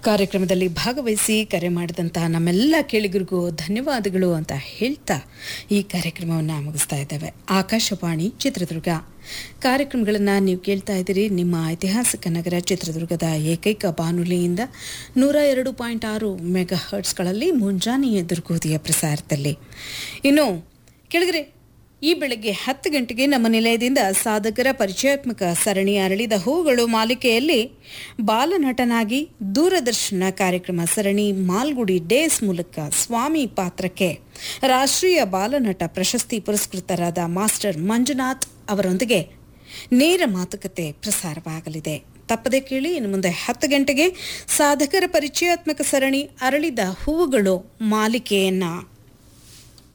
ಕಾರ್ಯಕ್ರಮದಲ್ಲಿ ಭಾಗವಹಿಸಿ ಕರೆ ಮಾಡಿದಂತಹ ನಮ್ಮೆಲ್ಲ ಕೇಳಿಗರಿಗೂ ಧನ್ಯವಾದಗಳು ಅಂತ ಹೇಳ್ತಾ ಈ ಕಾರ್ಯಕ್ರಮವನ್ನು ಮುಗಿಸ್ತಾ ಇದ್ದೇವೆ ಆಕಾಶವಾಣಿ ಚಿತ್ರದುರ್ಗ ಕಾರ್ಯಕ್ರಮಗಳನ್ನು ನೀವು ಕೇಳ್ತಾ ಇದ್ದೀರಿ ನಿಮ್ಮ ಐತಿಹಾಸಿಕ ನಗರ ಚಿತ್ರದುರ್ಗದ ಏಕೈಕ ಬಾನುಲಿಯಿಂದ ನೂರ ಎರಡು ಪಾಯಿಂಟ್ ಆರು ಮೆಗಾ ಹರ್ಟ್ಸ್ಗಳಲ್ಲಿ ಮುಂಜಾನೆಯ ದುರ್ಗೋದಿಯ ಪ್ರಸಾರದಲ್ಲಿ ಇನ್ನು ಕೆಳಗರೆ ಈ ಬೆಳಗ್ಗೆ ಹತ್ತು ಗಂಟೆಗೆ ನಮ್ಮ ನಿಲಯದಿಂದ ಸಾಧಕರ ಪರಿಚಯಾತ್ಮಕ ಸರಣಿ ಅರಳಿದ ಹೂಗಳು ಮಾಲಿಕೆಯಲ್ಲಿ ಬಾಲನಟನಾಗಿ ದೂರದರ್ಶನ ಕಾರ್ಯಕ್ರಮ ಸರಣಿ ಮಾಲ್ಗುಡಿ ಡೇಸ್ ಮೂಲಕ ಸ್ವಾಮಿ ಪಾತ್ರಕ್ಕೆ ರಾಷ್ಟ್ರೀಯ ಬಾಲನಟ ಪ್ರಶಸ್ತಿ ಪುರಸ್ಕೃತರಾದ ಮಾಸ್ಟರ್ ಮಂಜುನಾಥ್ ಅವರೊಂದಿಗೆ ನೇರ ಮಾತುಕತೆ ಪ್ರಸಾರವಾಗಲಿದೆ ತಪ್ಪದೆ ಕೇಳಿ ಇನ್ನು ಮುಂದೆ ಹತ್ತು ಗಂಟೆಗೆ ಸಾಧಕರ ಪರಿಚಯಾತ್ಮಕ ಸರಣಿ ಅರಳಿದ ಹೂವುಗಳು ಮಾಲಿಕೆಯನ್ನ